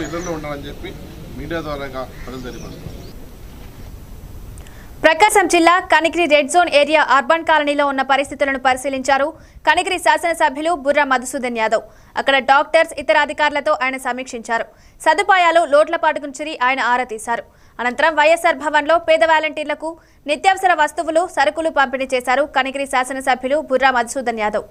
ఇళ్లలో ఉండాలని చెప్పి మీడియా ద్వారా ప్రజలు తెలియపరుస్తున్నారు ప్రకాశం జిల్లా Kanigiri red zone area urban కాలనీలో ఉన్న పరిస్థితులను పరిశీలించారు కనిగిరి శాసనసభ్యులు బుర్రా మధుసూదన్ యాదవ్ అక్కడ డాక్టర్స్ ఇతర అధికారులతో ఆయన సమీక్షించారు సదుపాయాలు లోట్లపాటు గురించి ఆయన ఆరా తీశారు అనంతరం వైఎస్ఆర్ భవన్లో పేద వాలంటీర్లకు నిత్యావసర వస్తువులు సరుకులు పంపిణీ చేశారు కనిగిరి శాసనసభ్యులు బుర్రా మధుసూదన్ యాదవ్